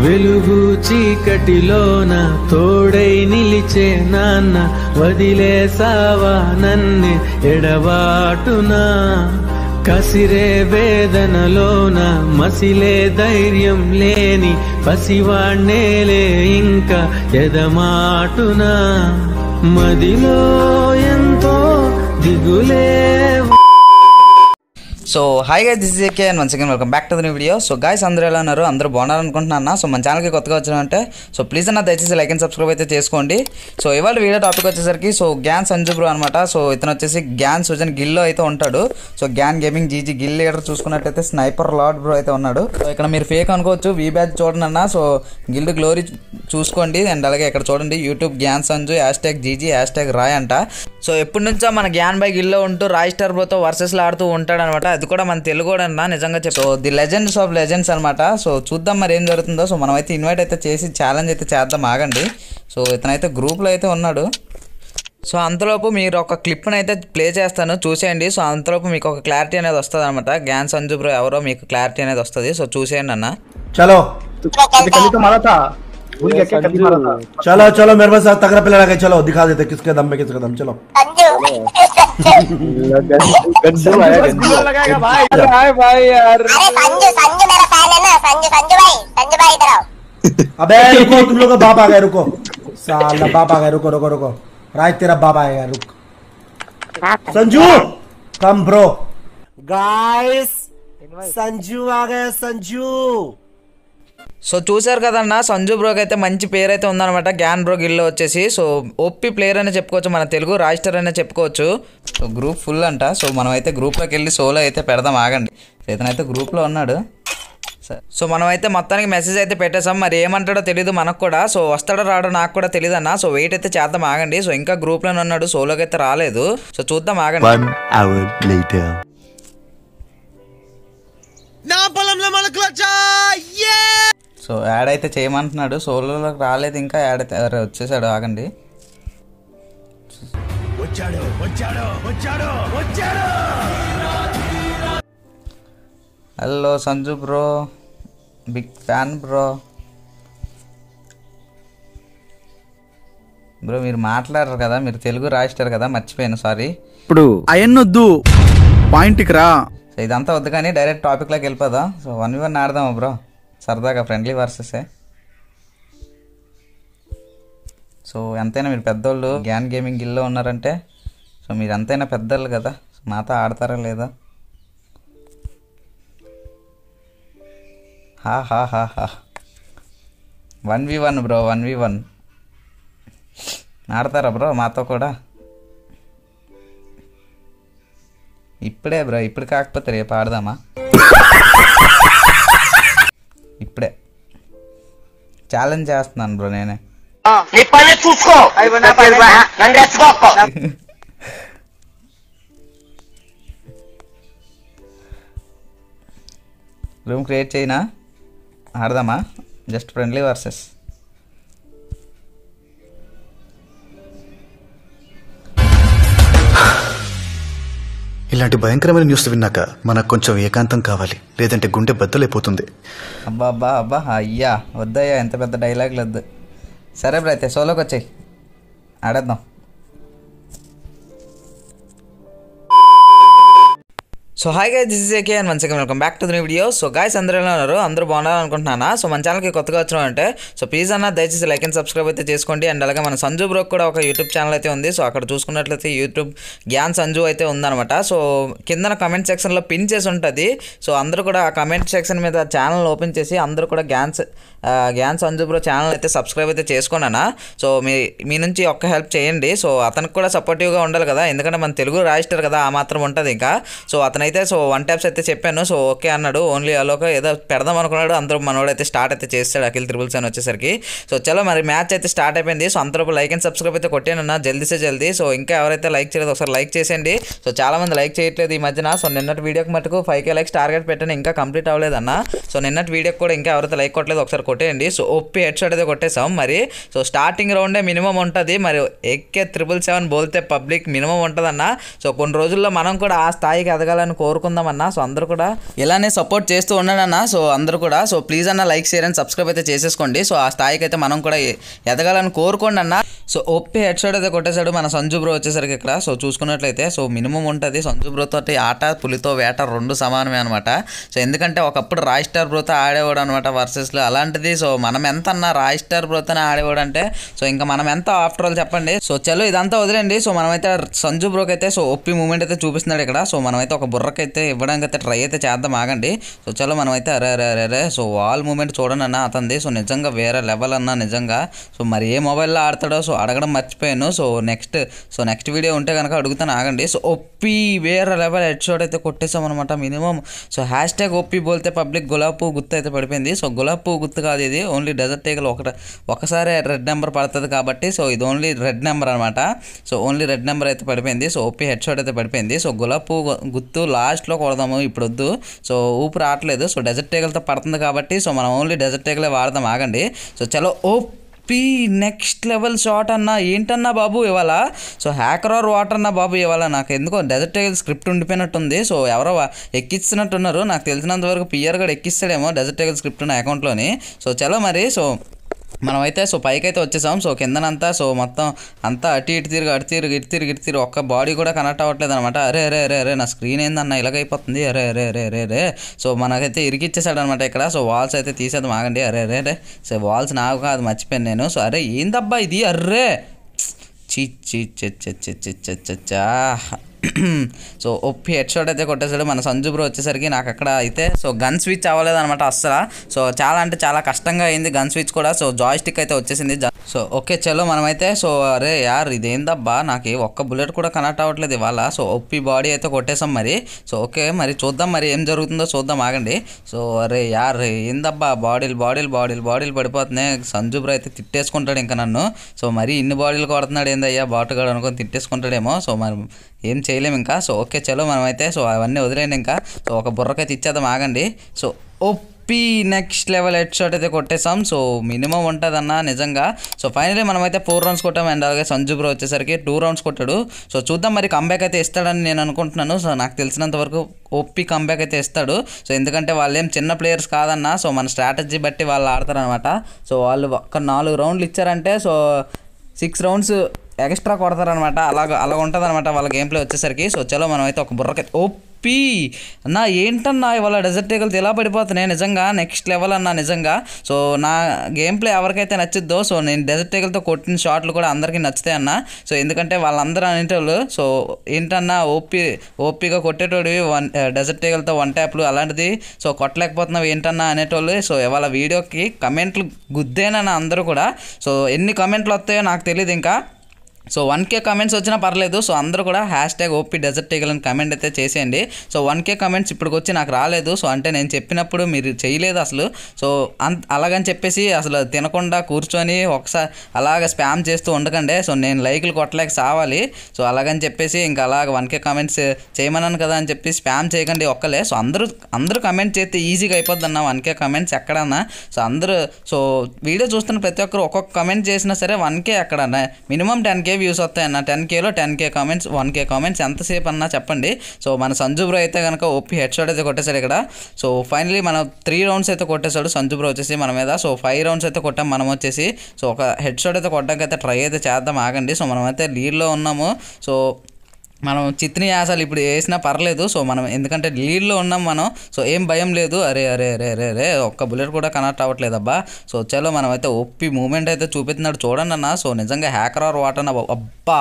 వెలుగు చీకటిలోన తోడై నిలిచే నాన్న వదిలేసావా నన్నే ఎడబాటునా కసిరే వేదనలోన మసిలే ధైర్యం లేని పసివాణ్ణేలే ఇంకా ఎదమాటునా మదిలో ఎంతో దిగులే so hi guys this AK and once again welcome back to the new video so guys అందరూ ఎలా ఉన్నారు అందరూ బాగున్నారు అనుకుంటున్నాను సో మన ఛానల్కి కొత్తగా వచ్చినారంటే సో ప్లీజ్ అన్న దయచేసి లైక్ అండ్ సబ్స్క్రైబ్ అయితే చేసుకోండి సో ఇవాళ వీడియో టాపిక్ వచ్చేసరికి సో గ్యాన్ సంజు బ్రో అనమాట సో ఇతను వచ్చేసి గ్యాన్ సుజన్ గిల్లో అయితే ఉంటాడు so Gyan gaming GG guild leader చూసుకున్నట్టయితే స్నైపర్ లార్డ్ బ్రో అయితే ఉన్నాడు సో ఇక్కడ మీరు ఫేక్ అనుకోవచ్చు వీ బ్యాచ్ చూడండి అన్న సో గిల్డ్ గ్లోరీ చూసుకోండి అండ్ అలాగే ఇక్కడ చూడండి YouTube Gyan Sanju hashtag GG hashtag రాయ్ అంట సో ఎప్పటి నుంచో మన గ్యాన్ బై గిల్లో ఉంటూ రాయ్ స్టార్ బ్రోతో వర్సెస్లో ఆడుతూ ఉంటాడు అనమాట అది కూడా మన తెలుగు అన్న నిజంగా చెప్పి so the legends of legends అనమాట సో చూద్దాం మరి ఏం జరుగుతుందో సో మనం అయితే ఇన్వైట్ అయితే చేసి ఛాలెంజ్ అయితే చేద్దాం ఆగండి సో ఇతనైతే గ్రూప్లో అయితే ఉన్నాడు సో అంతలోపు మీరు ఒక క్లిప్ని అయితే ప్లే చేస్తాను చూసేయండి సో అంతలోపు మీకు ఒక క్లారిటీ అనేది వస్తుంది అనమాట గ్యాన్ సంజు బ్రో ఎవరో మీకు క్లారిటీ అనేది వస్తుంది సో చూసేయండి అన్న चलो अभी कल तो मारा था भूल गया क्या कल मारा था चलो चलो मेरे पास तगड़ा पिला लगे चलो दिखा देते किसके दम में किसके दम चलो गंदू आया गंदू लगाएगा भाई हाय भाई यार अरे संजू संजू मेरा फैन है ना संजू संजू भाई संजू भाई इधर आओ अबे रुको तुम लोग का बाप आ गए रुको साला बाप आ गए रुको रुको रुको राज तेरा बाप आएगा रुक Sanju come bro guys Sanju आ गए संजू సో చూశారు కదన్నా సంజు బ్రోకి అయితే మంచి పేరు అయితే ఉందన్నమాట గ్యాన్ బ్రో గిల్లో వచ్చేసి సో ఓపీ ప్లేయర్ అనే చెప్పుకోవచ్చు మన తెలుగు రాయిస్టర్ అనే చెప్పుకోవచ్చు సో గ్రూప్ ఫుల్ అంట సో మనం అయితే గ్రూప్లోకి వెళ్ళి సోలో అయితే పెడదాం ఆగండి సో ఇతనైతే గ్రూప్లో ఉన్నాడు స- సో మనం అయితే మొత్తానికి మెసేజ్ అయితే పెట్టేసాం మరి ఏమంటాడో తెలియదు మనకు కూడా సో వస్తాడో రాడో నాకు కూడా తెలియదు అన్న సో వెయిట్ అయితే చేద్దాం ఆగండి సో ఇంకా గ్రూప్లోనే ఉన్నాడు సోలోకి అయితే రాలేదు సో చూద్దాం ఆగండి One hour later. So add అయితే చేయమంటున్నాడు సోలోలోకి రాలేదు ఇంకా యాడ్ అయితే అరే వచ్చేసాడు ఆగండి hello Sanju bro big fan bro bro మీరు మాట్లాడరు కదా మీరు తెలుగు రాయిస్తారు కదా మర్చిపోయాను సారీ ఇప్పుడు అయన్నొద్దు పాయింట్కి రా సో ఇదంతా వద్దు కానీ డైరెక్ట్ టాపిక్లోకి వెళ్ళిపోదాం సో వన్ వన్ ఆడదామా బ్రో సరదాగా ఫ్రెండ్లీ వర్సెసే సో ఎంతైనా మీరు పెద్దోళ్ళు గ్యాన్ గేమింగ్ గిల్లో ఉన్నారంటే సో మీరు ఎంతైనా పెద్దోళ్ళు కదా సో మాతో ఆడతారా లేదా హా హా హా హా one V one bro one V one ఆడతారా బ్రో మాతో కూడా ఇప్పుడే బ్రో ఇప్పుడు కాకపోతే రేపు ఆడదామా ఇప్పుడే ఛాలెంజ్ చేస్తున్నాను బ్రో నేనే నీ పని చూసుకో నన్ను రెచ్చుకోకు రూమ్ క్రియేట్ చేయనా ఆడదామా జస్ట్ ఫ్రెండ్లీ వర్సెస్ ఇలాంటి భయంకరమైన న్యూస్ విన్నాక మనకు కొంచెం ఏకాంతం కావాలి లేదంటే గుండె బద్దలైపోతుంది అబ్బా అబ్బా అబ్బా అయ్యా వద్దయ్యా ఎంత పెద్ద డైలాగులు వద్దు సరే బ్రో అయితే సోలోకి వచ్చాయి ఆడేద్దాం so hi guys this is AK and once again welcome back to the video so guys అందరూ ఎలా ఉన్నారు అందరూ బాగున్నారు అనుకుంటున్నానా సో మన ఛానల్కి కొత్తగా వచ్చినామంటే సో ప్లీజ్ అన్న దయచేసి లైక్ అండ్ సబ్స్క్రైబ్ అయితే చేసుకోండి అండ్ అలాగే మన సంజు బ్రోక్ కూడా ఒక యూట్యూబ్ ఛానల్ అయితే ఉంది సో అక్కడ చూసుకున్నట్లయితే యూట్యూబ్ గ్యాన్ సంజు అయితే ఉందన్నమాట సో కింద కమెంట్ సెక్షన్లో పిన్ చేసి ఉంటుంది సో అందరూ కూడా ఆ కమెంట్ సెక్షన్ మీద ఛానల్ ఓపెన్ చేసి అందరూ కూడా గ్యాన్స్ ఆ, గ్యాన్ సంజు బ్రో ఛానల్ అయితే సబ్స్క్రైబ్ అయితే చేసుకున్నానా సో మీ మీ నుంచి ఒక్క హెల్ప్ చేయండి సో అతనికి కూడా సపోర్టివ్గా ఉండాలి కదా ఎందుకంటే మన తెలుగు రాయిస్టర్ కదా ఆ మాత్రం ఉంటుంది ఇంకా సో అతనైతే సో వన్ ట్యాప్స్ అయితే చెప్పాను సో ఓకే అన్నాడు ఓన్లీ అలోక ఏదో పెడదాం అనుకున్నాడు అందరూ మనోడైతే స్టార్ట్ అయితే చేస్తాడు అఖిల్ త్రిబుల్స్ అని వచ్చేసరికి సో చలో మరి మ్యాచ్ అయితే స్టార్ట్ అయిపోయింది సో అందరూ లైక్ అండ్ సబ్స్క్రైబ్ అయితే కొట్టానన్నా జల్దీసే జల్దీ సో ఇంకా ఎవరైతే లైక్ చేయలేదు ఒకసారి లైక్ చేసేయండి సో చాలా మంది లైక్ చేయట్లేదు ఈ మధ్యన సో నిన్నటి వీడియోకి మటుకు ఫైవ్ కే లైక్స్ టార్గెట్ పెట్టాను ఇంకా కంప్లీట్ అవ్వలేదన్న సో నిన్నటి వీడియోకి కూడా ఇంకా ఎవరైతే లైక్ కొట్టలేదు ఒకసారి కొట్టేయండి సో ఒప్పి హెడ్ షాట్ అయితే కొట్టేసాం మరి సో స్టార్టింగ్ రౌండే మినిమం ఉంటుంది మరి ఎక్కే త్రిపుల్ సెవెన్ బోల్తే పబ్లిక్ మినిమం ఉంటుందన్న సో కొన్ని రోజుల్లో మనం కూడా ఆ స్థాయికి ఎదగాలని కోరుకుందామన్నా సో అందరూ కూడా ఇలానే సపోర్ట్ చేస్తూ ఉండండి సో అందరూ కూడా సో ప్లీజ్ అన్న లైక్ షేర్ అండ్ సబ్స్క్రైబ్ అయితే చేసేసుకోండి సో ఆ స్థాయికి అయితే మనం కూడా ఎ- ఎదగాలని కోరుకోండి అన్న సో ఓపీ హెడ్ షాట్ అయితే కొట్టేశాడు మన సంజు బ్రో వచ్చేసరికి ఇక్కడ సో చూసుకున్నట్లయితే సో మినిమం ఉంటుంది సంజు బ్రో తోటి ఆట పులితో వేట రెండు సమానమే అనమాట సో ఎందుకంటే ఒకప్పుడు రాయ్ స్టార్ బ్రోతో ఆడేవాడు అనమాట వర్సెస్లో అలాంటిది సో మనం ఎంత అన్నా రాయ్ స్టార్ బ్రోతోనే ఆడేవాడు అంటే సో ఇంకా మనం ఎంత ఆఫ్టర్ ఆల్ చెప్పండి సో చలో ఇదంతా వదిలేండి సో మనమైతే సంజు బ్రోకి అయితే సో ఒప్పి మూమెంట్ అయితే చూపిస్తున్నాడు ఇక్కడ సో మనమైతే ఒక బుర్రకైతే ఇవ్వడానికి అయితే ట్రై అయితే చేద్దాం ఆగండి సో చలో మనమైతే అరే అరే అరే అరే సో వాల్ మూమెంట్ చూడండి అన్న అతనిది సో నిజంగా వేరే లెవెల్ అన్న నిజంగా సో మరి ఏ మొబైల్లో ఆడతాడో సో అడగడం మర్చిపోయాను so next so next video ఉంటే కనుక అడుగుతాను ఆగండి సో ఒప్పి వేరే లెవెల్ హెడ్ షాట్ అయితే కొట్టేసాం అనమాట minimum so hashtag OP బోల్తే పబ్లిక్ గులాబ్ పువ్వు గుర్తు అయితే పడిపోయింది సో గులాబ్ పువ్వు గుర్తు కాదు ఇది ఓన్లీ డెజర్ట్ టేగల్ ఒకట ఒకసారి రెడ్ నెంబర్ పడుతుంది కాబట్టి సో ఇది ఓన్లీ రెడ్ నెంబర్ అనమాట సో ఓన్లీ రెడ్ నెంబర్ అయితే పడిపోయింది సో ఒప్పి హెడ్ షాట్ అయితే పడిపోయింది సో గులాబ్ పువ్వు గుర్తు లాస్ట్లో కొడదాము ఇప్పుడు వద్దు సో ఊపు రావట్లేదు సో డెజర్ట్ టేగల్తో పడుతుంది కాబట్టి సో మనం ఓన్లీ డెజర్ట్ టేగలే వాడదాం ఆగండి సో చలో O P next level shot అన్న ఏంటన్నా బాబు ఇవాళ సో హ్యాకర్ ఆర్ వాటర్ అన్న బాబు ఇవాళ నాకు ఎందుకో డెజర్ట్ టేగల్ స్క్రిప్ట్ ఉండిపోయినట్టుంది సో ఎవరో వా- ఎక్కిస్తున్నట్టున్నారు నాకు తెలిసినంత వరకు పిఆర్ కూడా ఎక్కిస్తాడేమో డెజర్ట్ టేగల్ స్క్రిప్ట్ నా అకౌంట్లోని సో చలో మరి సో మనమైతే సో పైకి అయితే వచ్చేసాం సో కిందనంతా సో మొత్తం అంతా అటు ఇటు తిరిగి అటు తిరిగి ఇటు తిరిగి ఇటు తిరిగి ఒక్క బాడీ కూడా కనెక్ట్ అవ్వట్లేదు అనమాట అరే అరే అరే అరే నా స్క్రీన్ ఏందన్న ఇలాగైపోతుంది అరే అరే అరే అరే అరే సో మనకైతే ఇరికిచ్చేసాడు అనమాట ఇక్కడ సో వాల్స్ అయితే తీసేద్దాం ఆగండి అరే అరే అరే సో వాల్స్ నాకు కాదు మర్చిపోయాను నేను సో అరే ఏందబ్బా ఇది అర్రే చి చి చి చి చి చి చి చి చా. సో ఒప్పి హెడ్ షాట్ అయితే కొట్టేశాడు మన సంజు బ్రో వచ్చేసరికి నాకు అక్కడ అయితే సో గన్ స్విచ్ అవ్వలేదు అనమాట అస్సలు సో చాలా అంటే చాలా కష్టంగా అయింది గన్ స్విచ్ కూడా సో జాయ్ స్టిక్ అయితే వచ్చేసింది జా- సో ఓకే చలో మనమైతే సో అరే యార్ ఇదేందబ్బా నాకు ఒక్క బుల్లెట్ కూడా కనెక్ట్ అవ్వట్లేదు ఇవాళ సో ఒప్పి బాడీ అయితే కొట్టేసాం మరి సో ఓకే మరి చూద్దాం మరి ఏం జరుగుతుందో చూద్దాం ఆగండి సో అరే యార్ ఏందబ్బా బాడీలు బాడీలు బాడీలు బాడీలు పడిపోతున్నాయి సంజు బ్రో అయితే తిట్టేసుకుంటాడు ఇంకా నన్ను సో మరి ఇన్ని బాడీలు కొడుతున్నాడు ఏందయ్యా బాటుగాడు అనుకొని తిట్టేసుకుంటాడేమో సో మరి ఏం చేయలేము ఇంకా సో ఓకే చలో మనమైతే సో అవన్నీ వదిలేండి ఇంకా సో ఒక బుర్రకైతే ఇచ్చేద్దాం ఆగండి so OP next level headshot అయితే కొట్టేసాం సో మినిమం ఉంటుందన్న నిజంగా సో ఫైనలీ మనమైతే ఫోర్ రౌండ్స్ కొట్టాం అండ్ అలాగే సంజు బ్రో వచ్చేసరికి టూ రౌండ్స్ కొట్టాడు సో చూద్దాం మరి కంబ్యాక్ అయితే ఇస్తాడని నేను అనుకుంటున్నాను సో నాకు తెలిసినంత వరకు ఒప్పి కంబ్యాక్ అయితే ఇస్తాడు సో ఎందుకంటే వాళ్ళు ఏం చిన్న ప్లేయర్స్ కాదన్న సో మన స్ట్రాటజీ బట్టి వాళ్ళు ఆడతారనమాట సో వాళ్ళు ఒక నాలుగు రౌండ్లు ఇచ్చారంటే సో సిక్స్ రౌండ్స్ ఎక్స్ట్రా కొడతారనమాట అలాగ అలా ఉంటుంది అనమాట వాళ్ళ గేమ్ ప్లే వచ్చేసరికి సో చలో మనం అయితే ఒక బుర్రకి ఓపీ అన్నా ఏంటన్నా ఇవాళ డెజర్ట్ టేకల్స్ ఎలా పడిపోతున్నాయి నిజంగా నెక్స్ట్ లెవెల్ అన్నా నిజంగా సో నా గేమ్ ప్లే ఎవరికైతే నచ్చిద్దో సో నేను డెజర్ట్ టేకల్తో కొట్టిన షాట్లు కూడా అందరికీ నచ్చుతాయి అన్న సో ఎందుకంటే వాళ్ళందరూ అనేటోళ్ళు సో ఏంటన్నా ఓపీ ఓపీగా కొట్టేటోడివి వన్ డెజర్ట్ టేకల్తో వన్ ట్యాప్లు అలాంటిది సో కొట్టలేకపోతున్నావు ఏంటన్నా అనేటోళ్ళు సో ఇవాళ వీడియోకి కమెంట్లు గుద్దేనన్న అందరూ కూడా సో ఎన్ని కమెంట్లు వస్తాయో నాకు తెలియదు ఇంకా సో వన్ కే కమెంట్స్ వచ్చినా పర్లేదు సో అందరూ కూడా hashtag OP desert eagle అని కమెంట్ అయితే చేసేయండి సో వన్ కే కమెంట్స్ ఇప్పటికి వచ్చి నాకు రాలేదు సో అంటే నేను చెప్పినప్పుడు మీరు చేయలేదు అసలు సో అంత అలాగని చెప్పేసి అసలు తినకుండా కూర్చొని ఒకసారి అలాగ స్పామ్ చేస్తూ ఉండకండి సో నేను లైకులు కొట్టలేక సావాలి సో అలాగని చెప్పేసి ఇంకా అలాగ వన్ కే కమెంట్స్ చేయమన్నాను కదా అని చెప్పి స్పామ్ చేయకండి ఒక్కలే సో అందరూ అందరూ కమెంట్ చేస్తే ఈజీగా అయిపోద్ది అన్న వన్ కే కమెంట్స్ ఎక్కడన్నా సో అందరూ సో వీడియో చూస్తున్న ప్రతి ఒక్కరు ఒక్కొక్క కమెంట్ చేసినా సరే వన్ కే ఎక్కడన్నా మినిమం టెన్ కే వ్యూస్ వస్తాయన్న టెన్ కేలో ten K comments one K comments ఎంతసేపు అన్నా చెప్పండి సో మన సంజు బ్రో అయితే కనుక ఓపీ హెడ్ షాట్ అయితే కొట్టేశాడు ఇక్కడ సో ఫైనలీ మనం త్రీ రౌండ్స్ అయితే కొట్టేశాడు సంజు బ్రో వచ్చేసి మన మీద సో ఫైవ్ రౌండ్స్ అయితే కొట్టాం మనం వచ్చేసి సో ఒక హెడ్ షాట్ అయితే కొట్టడానికి అయితే ట్రై అయితే చేద్దాం ఆగండి సో మనమైతే లీడ్లో ఉన్నాము సో మనం చిత్ని యాసలు ఇప్పుడు వేసినా పర్లేదు సో మనం ఎందుకంటే లీడ్లో ఉన్నాం మనం సో ఏం భయం లేదు అరే అరే అరే అరే అరే ఒక్క బుల్లెట్ కూడా కనెక్ట్ అవ్వట్లేదు అబ్బా సో చలో మనం అయితే ఒప్పి మూమెంట్ అయితే చూపిస్తున్నాడు చూడండి అన్న సో నిజంగా హ్యాకర్ ఆర్ వాట్ అన్న అబ్బా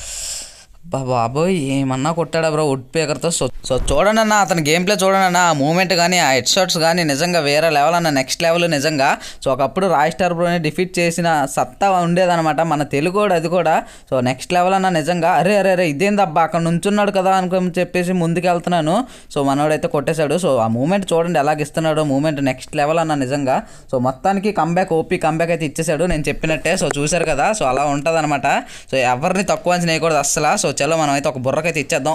అబ్బా బాబోయ్ ఏమన్నా కొట్టాడా బ్రో వుడ్ పేకర్తో సో సో చూడండి అన్న అతని గేమ్ ప్లే చూడండి అన్న ఆ మూమెంట్ కానీ ఆ హెడ్ షాట్స్ కానీ నిజంగా వేరే లెవెల్ అన్న నెక్స్ట్ లెవెల్ నిజంగా సో ఒకప్పుడు రాయ్ స్టార్ బ్రోని డిఫీట్ చేసిన సత్తా ఉండేదన్నమాట మన తెలుగు కూడా అది కూడా సో నెక్స్ట్ లెవెల్ అన్న నిజంగా అరే అరే అరే ఇదేందబ్బా అక్కడ నుంచున్నాడు కదా అనుకొని చెప్పేసి ముందుకు వెళ్తున్నాను సో మనోడైతే కొట్టేశాడు సో ఆ మూమెంట్ చూడండి ఎలాగ ఇస్తున్నాడో మూమెంట్ నెక్స్ట్ లెవెల్ అన్న నిజంగా సో మొత్తానికి కంబ్యాక్ ఓపీ కంబ్యాక్ అయితే ఇచ్చేసాడు నేను చెప్పినట్టే సో చూశారు కదా సో అలా ఉంటుంది సో ఎవరిని తక్కువ అంచనా వేయకూడదు అస్సలు సో చలో మనం అయితే ఒక బుర్రకైతే ఇచ్చేద్దాం ఓ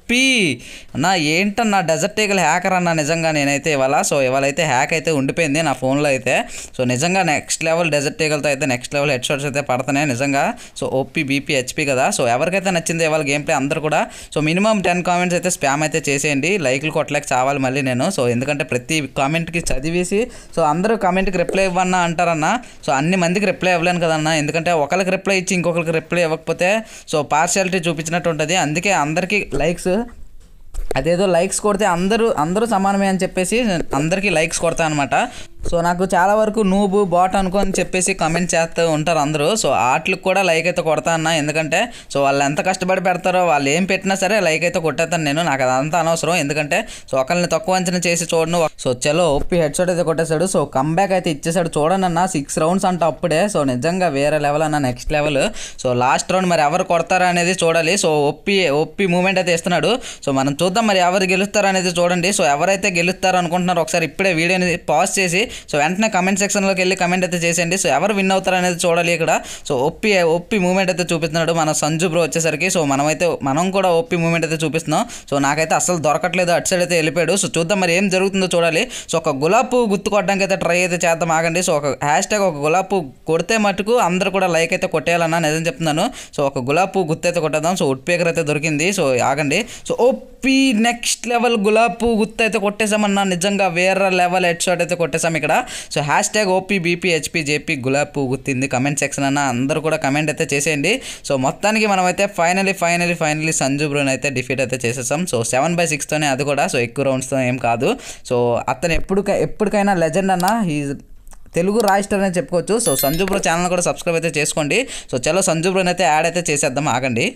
ఓపి నా ఏంటన్నా డెజర్ట్ ఈగల్ హ్యాకర్ అన్న నిజంగా నేనైతే ఇవాళ సో ఇవాళ అయితే హ్యాక్ అయితే ఉండిపోయింది నా ఫోన్లో అయితే సో నిజంగా నెక్స్ట్ లెవెల్ డెజర్ట్ ఈగల్తో అయితే నెక్స్ట్ లెవెల్ హెడ్ షాట్స్ అయితే పడుతున్నాయి నిజంగా సో ఓపీ బీపీ హెచ్పి కదా సో ఎవరికైతే నచ్చింది ఇవాళ గేమ్ ప్లే అందరూ కూడా సో మినిమం టెన్ కామెంట్స్ అయితే స్పామ్ అయితే చేసేయండి లైక్లు కొట్టలేక చావాలి మళ్ళీ నేను సో ఎందుకంటే ప్రతి కామెంట్కి చదివేసి సో అందరూ కామెంట్కి రిప్లై ఇవ్వన్నా అంటారన్న సో అన్ని మందికి రిప్లై ఇవ్వలేను కదన్న ఎందుకంటే ఒకరికి రిప్లై ఇచ్చి ఇంకొకరికి రిప్లై ఇవ్వకపోతే సో పార్షియాలిటీ చూపించినట్టు ఉంటుంది అందుకే అందరికీ లైక్స్ అదేదో లైక్స్ కొడితే అందరూ అందరూ సమానమే అని చెప్పేసి అందరికీ లైక్స్ కొడతా అనమాట సో నాకు చాలా వరకు నూబు బాట్ అనుకో అని చెప్పేసి కమెంట్ చేస్తూ ఉంటారు అందరూ సో వాటికి కూడా లైక్ అయితే కొడతా అన్న ఎందుకంటే సో వాళ్ళు ఎంత కష్టపడి పెడతారో వాళ్ళు ఏం పెట్టినా సరే లైక్ అయితే కొట్టేస్తాను నేను నాకు అదంతా అనవసరం ఎందుకంటే సో ఒకరిని తక్కువ అంచనా చేసి చూడను సో చలో ఒప్పి హెడ్ షాట్ అయితే కొట్టేశాడు సో కంబ్యాక్ అయితే ఇచ్చేసాడు చూడండి అన్న సిక్స్ రౌండ్స్ అంట అప్పుడే సో నిజంగా వేరే లెవెల్ అన్న next level so last round మరి ఎవరు కొడతారా అనేది చూడాలి సో ఒప్పి ఒప్పి మూమెంట్ అయితే ఇస్తున్నాడు సో మనం చూద్దాం మరి ఎవరు గెలుస్తారు అనేది చూడండి సో ఎవరైతే గెలుస్తారో అనుకుంటున్నారో ఒకసారి ఇప్పుడే వీడియోని పాజ్ చేసి సో వెంటనే కమెంట్ సెక్షన్లోకి వెళ్ళి కమెంట్ అయితే చేసేయండి సో ఎవరు విన్ అవుతారు అనేది చూడాలి ఇక్కడ సో ఒప్పి ఒప్పి మూమెంట్ అయితే చూపిస్తున్నాడు మన సంజు బ్రో వచ్చేసరికి సో మనమైతే మనం కూడా ఒప్పి మూమెంట్ అయితే చూపిస్తున్నాం సో నాకైతే అసలు దొరకట్లేదు అటు సైడ్ అయితే వెళ్ళిపోయాడు సో చూద్దాం మరి ఏం జరుగుతుందో చూడాలి సో ఒక గులాబ్ పువ్వు గుర్తు కొట్టడానికి అయితే ట్రై అయితే చేద్దాం ఆగండి సో ఒక హ్యాష్ ట్యాగ్ ఒక గులాబ్ పువ్వు కొడితే మటుకు అందరూ కూడా లైక్ అయితే కొట్టేయాలన్నా నిజం చెప్తున్నాను సో ఒక గులాబ్ పువ్వు గుర్తు అయితే కొట్టేద్దాం సో ఉడ్ పేకర్ అయితే దొరికింది సో ఆగండి సో ఓపీ నెక్స్ట్ లెవెల్ గులాబ్ పువ్వు గుర్తు అయితే కొట్టేసామన్నా నిజంగా వేరే లెవెల్ హెడ్ షాట్ అయితే కొట్టేసాం ఇక్కడ so hashtag OP BP HP JP గులాబ్ పువ్వు గుర్తింది కమెంట్ సెక్షన్ అన్న అందరూ కూడా కమెంట్ అయితే చేసేయండి సో మొత్తానికి మనం అయితే ఫైనలీ ఫైనలీ ఫైనలీ సంజు బ్రోన్ అయితే డిఫీట్ అయితే చేసేసాం సో సెవెన్ బై సిక్స్తోనే అది కూడా సో ఎక్కువ రౌండ్స్తో ఏం కాదు సో అతను ఎప్పుడు ఎప్పటికైనా లెజెండ్ అన్న ఈ తెలుగు రాయిస్టర్ అని చెప్పుకోవచ్చు సో సంజు బ్రో ఛానల్ కూడా సబ్స్క్రైబ్ అయితే చేసుకోండి సో చలో సంజు బ్రోని అయితే యాడ్ అయితే చేసేద్దాం ఆగండి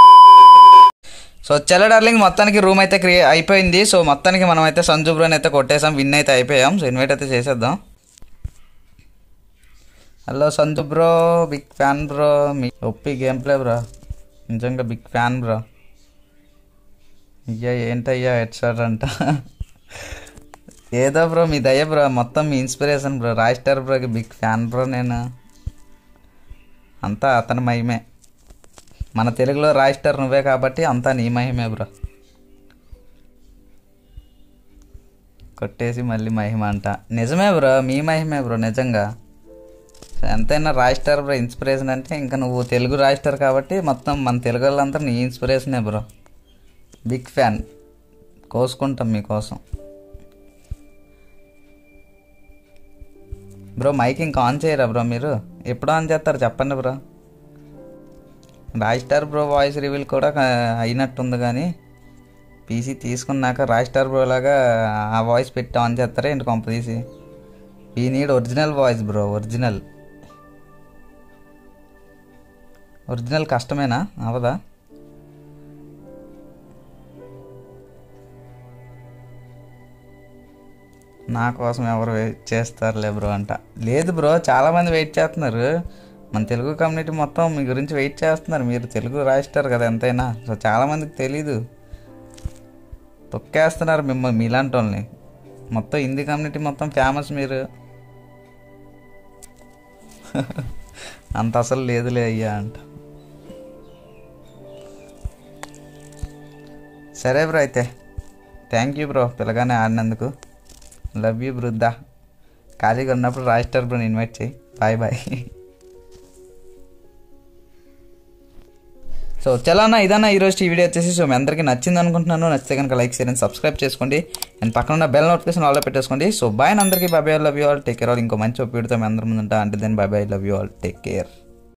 సో చలో డార్లింగ్ మొత్తానికి రూమ్ అయితే క్రియే అయిపోయింది సో మొత్తానికి మనం అయితే సంజు బ్రోని అయితే కొట్టేసాం విన్ అయితే అయిపోయాం సో ఇన్వైట్ అయితే చేసేద్దాం hello Sanju bro big fan bro మీ ఒప్పి గేమ్ ప్లే బ్రో నిజంగా బిగ్ ఫ్యాన్ బ్రో అయ్యా ఏంటయ్యా హెడ్ షాట్ అంట ఏదో బ్రో మీ దయ బ్రో మొత్తం మీ ఇన్స్పిరేషన్ బ్రో రాయ్ స్టార్ బ్రోకి బిగ్ ఫ్యాన్ బ్రో నేను అంతా అతని మహిమే మన తెలుగులో రాయ్ స్టార్ నువ్వే కాబట్టి అంతా నీ మహిమే బ్రో కొట్టేసి మళ్ళీ మహిమ అంట నిజమే బ్రో మీ మహిమే బ్రో నిజంగా ఎంతైనా రాయ్ స్టార్ బ్రో ఇన్స్పిరేషన్ అంటే ఇంకా నువ్వు తెలుగు రాయ్ స్టార్ కాబట్టి మొత్తం మన తెలుగు వాళ్ళంతా నీ ఇన్స్పిరేషనే బ్రో బిగ్ ఫ్యాన్ కోసుకుంటాం మీకోసం బ్రో మైక్ ఇంకా ఆన్ చేయరా బ్రో మీరు ఎప్పుడు ఆన్ చేస్తారు చెప్పండి bro Roy star bro voice reveal కూడా క- అయినట్టుంది కానీ పీసీ తీసుకున్నాక రాయ్ స్టార్ బ్రో లాగా ఆ వాయిస్ పెట్టి ఆన్ చేస్తారా ఏంటి కొంప తీసి ఈ need original voice bro original original కష్టమేనా అవదా నా కోసం ఎవరు వెయిట్ చేస్తారులే బ్రో అంట లేదు బ్రో చాలామంది వెయిట్ చేస్తున్నారు మన తెలుగు కమ్యూనిటీ మొత్తం మీ గురించి వెయిట్ చేస్తున్నారు మీరు తెలుగు రాయిస్తారు కదా ఎంతైనా సో చాలామందికి తెలీదు తొక్కేస్తున్నారు మిమ్మల్ని మీలాంటి వాళ్ళని మొత్తం హిందీ కమ్యూనిటీ మొత్తం ఫేమస్ మీరు అంత అసలు లేదులే అయ్యా అంట సరే బ్రో అయితే థ్యాంక్ యూ బ్రో పిల్లగానే ఆడినందుకు లవ్ యూ బృద్దా ఖాళీగా ఉన్నప్పుడు రాజిస్టర్ బ్రోని ఇన్వైట్ చేయి బాయ్ బాయ్ సో చలానా ఇదన్నా ఈరోజు ఈ వీడియో వచ్చేసి సో మీ అందరికీ నచ్చింది అనుకుంటున్నాను నచ్చితే కనుక లైక్ షేర్ అండ్ సబ్స్క్రైబ్ చేసుకోండి అండ్ పక్కన ఉన్న బెల్ నోటిఫికేషన్ ఆల్లో పెట్టేసుకోండి సో బాయ్ అందరికీ bye bye love you all take care all ఇంకో మంచి వీడియోతో మీ అందరి ముందు ఉంటా అంటే then bye bye love you all take care